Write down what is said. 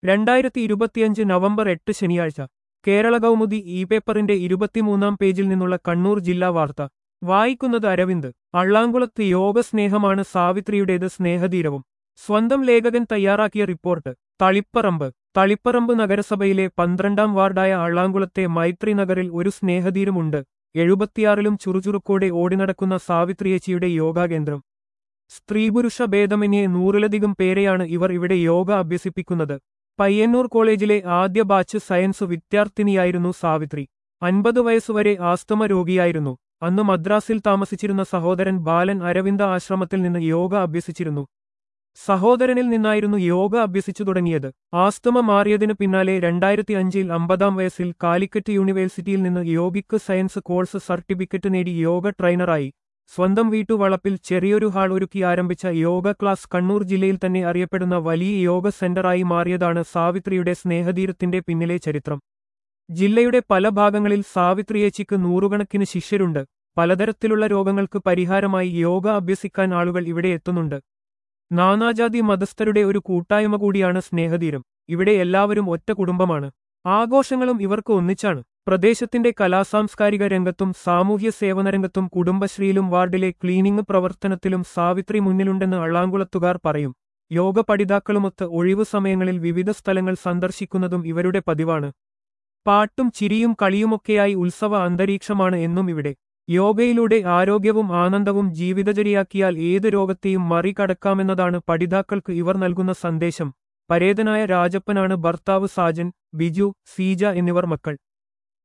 രണ്ടായിരത്തി ഇരുപത്തിയഞ്ച് നവംബർ എട്ട് ശനിയാഴ്ച കേരള കൗമുദി ഇ പേപ്പറിന്റെ ഇരുപത്തിമൂന്നാം പേജിൽ നിന്നുള്ള കണ്ണൂർ ജില്ലാ വാർത്ത വായിക്കുന്നത് അരവിന്ദ് അള്ളാങ്കുളത്ത് യോഗസ്നേഹമാണ് സാവിത്രിയുടേത് സ്നേഹതീരവും സ്വന്തം ലേഖകൻ തയ്യാറാക്കിയ റിപ്പോർട്ട് തളിപ്പറമ്പ് തളിപ്പറമ്പ് നഗരസഭയിലെ പന്ത്രണ്ടാം വാർഡായ അള്ളാങ്കുളത്തെ മൈത്രി നഗറിൽ ഒരു സ്നേഹതീരമുണ്ട് എഴുപത്തിയാറിലും ചുറുചുറുക്കോടെ ഓടിനടക്കുന്ന സാവിത്രിയേച്ചിയുടെ യോഗാകേന്ദ്രം സ്ത്രീപുരുഷ ഭേദമന്യേ നൂറിലധികം പേരെയാണ് ഇവർ ഇവിടെ യോഗ അഭ്യസിപ്പിക്കുന്നത് പയ്യന്നൂർ കോളേജിലെ ആദ്യ ബാച്ച് സയൻസ് വിദ്യാർത്ഥിനിയായിരുന്നു സാവിത്രി അൻപത് വയസ്സുവരെ ആസ്തമ രോഗിയായിരുന്നു അന്ന് മദ്രാസിൽ താമസിച്ചിരുന്ന സഹോദരൻ ബാലൻ അരവിന്ദ ആശ്രമത്തിൽ നിന്ന് യോഗ അഭ്യസിച്ചിരുന്നു സഹോദരനിൽ നിന്നായിരുന്നു യോഗ അഭ്യസിച്ചു തുടങ്ങിയത് ആസ്തമ മാറിയതിനു പിന്നാലെ രണ്ടായിരത്തി അഞ്ചിൽ അമ്പതാം വയസ്സിൽ കാലിക്കറ്റ് യൂണിവേഴ്സിറ്റിയിൽ നിന്ന് യോഗിക് സയൻസ് കോഴ്സ് സർട്ടിഫിക്കറ്റ് നേടി യോഗ ട്രെയിനറായി സ്വന്തം വീട്ടുവളപ്പിൽ ചെറിയൊരു ഹാൾ ഒരുക്കി ആരംഭിച്ച യോഗ ക്ലാസ് കണ്ണൂർ ജില്ലയിൽ തന്നെ അറിയപ്പെടുന്ന വലിയ യോഗ സെന്ററായി മാറിയതാണ് സാവിത്രിയുടെ സ്നേഹതീരത്തിന്റെ പിന്നിലെ ചരിത്രം ജില്ലയുടെ പല ഭാഗങ്ങളിൽ സാവിത്രിയേച്ചിക്ക് നൂറുകണക്കിന് ശിഷ്യരുണ്ട് പലതരത്തിലുള്ള രോഗങ്ങൾക്ക് പരിഹാരമായി യോഗ അഭ്യസിക്കാൻ ആളുകൾ ഇവിടെ എത്തുന്നുണ്ട് നാനാജാതി മതസ്ഥരുടെ ഒരു കൂട്ടായ്മ കൂടിയാണ് സ്നേഹതീരം ഇവിടെ എല്ലാവരും ഒറ്റ കുടുംബമാണ് ആഘോഷങ്ങളും ഇവർക്ക് ഒന്നിച്ചാണ് പ്രദേശത്തിന്റെ കലാസാംസ്കാരിക രംഗത്തും സാമൂഹ്യ സേവന രംഗത്തും കുടുംബശ്രീയിലും വാർഡിലെ ക്ലീനിംഗ് പ്രവർത്തനത്തിലും സാവിത്രി മുന്നിലുണ്ടെന്ന് അള്ളാങ്കുളത്തുകാർ പറയും യോഗ പഠിതാക്കളുമൊത്ത് ഒഴിവു സമയങ്ങളിൽ വിവിധ സ്ഥലങ്ങൾ സന്ദർശിക്കുന്നതും ഇവരുടെ പതിവാണ് പാട്ടും ചിരിയും കളിയുമൊക്കെയായി ഉത്സവ അന്തരീക്ഷമാണ് എന്നും ഇവിടെ യോഗയിലൂടെ ആരോഗ്യവും ആനന്ദവും ജീവിതചര്യയാക്കിയാൽ ഏത് രോഗത്തെയും മറികടക്കാമെന്നതാണ് പഠിതാക്കൾക്ക് ഇവർ നൽകുന്ന സന്ദേശം പരേതനായ രാജപ്പനാണ് ഭർത്താവ് സാജൻ ബിജു സീജ എന്നിവർ മക്കൾ